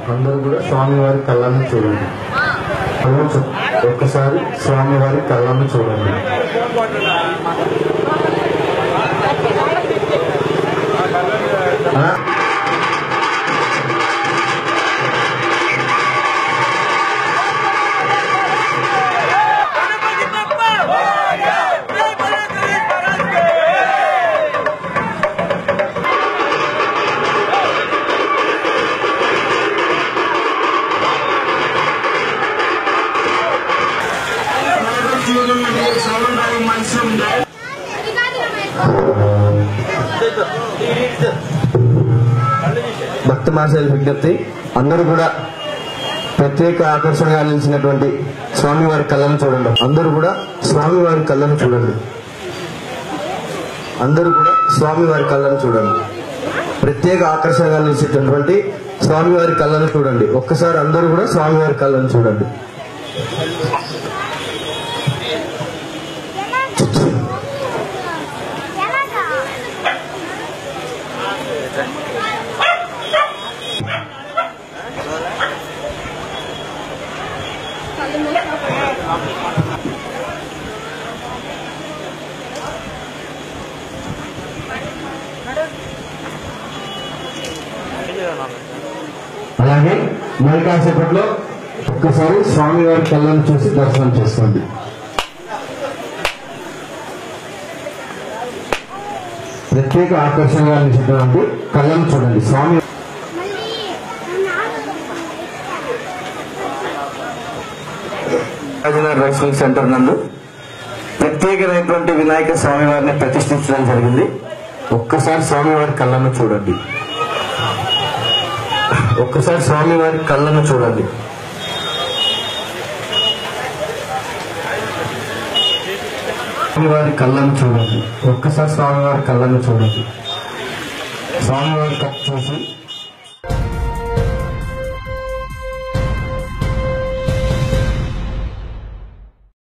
అందరూ కూడా స్వామివారి కళ్ళను చూడండి అందరూ చూ- ఒక్కసారి స్వామివారి కళ్ళను చూడండి ఆ? భక్త మాసాల విజ్ఞప్తి అందరూ కూడా ప్రత్యేక ఆకర్షణగా నిలిచినటువంటి స్వామివారి కళ్ళను చూడండి అందరూ కూడా స్వామివారి కళ్ళను చూడండి అందరూ కూడా స్వామివారి కళ్ళను చూడండి ప్రత్యేక ఆకర్షణగా నిలిచేటటువంటి స్వామివారి కళ్ళను చూడండి ఒక్కసారి అందరూ కూడా స్వామివారి కళ్ళను చూడండి అలాగే మరి కాసేపట్లో ఒక్కసారి స్వామివారి కళ్ళను చూసి దర్శనం చేసుకోండి ప్రత్యేక ఆకర్షణగా నిలిచినటువంటి కళ్ళను చూడండి స్వామి రాజనగర్ రైసింగ్ సెంటర్ నందు ప్రత్యేకమైనటువంటి వినాయక స్వామివారిని ప్రతిష్ఠించడం జరిగింది ఒక్కసారి స్వామివారి కళ్ళను చూడండి ఒక్కసారి స్వామివారి కళ్ళను చూడండి స్వామివారి కళ్ళను చూడండి ఒక్కసారి స్వామివారి కళ్ళను చూడండి స్వామివారి కళ్ళు చూసి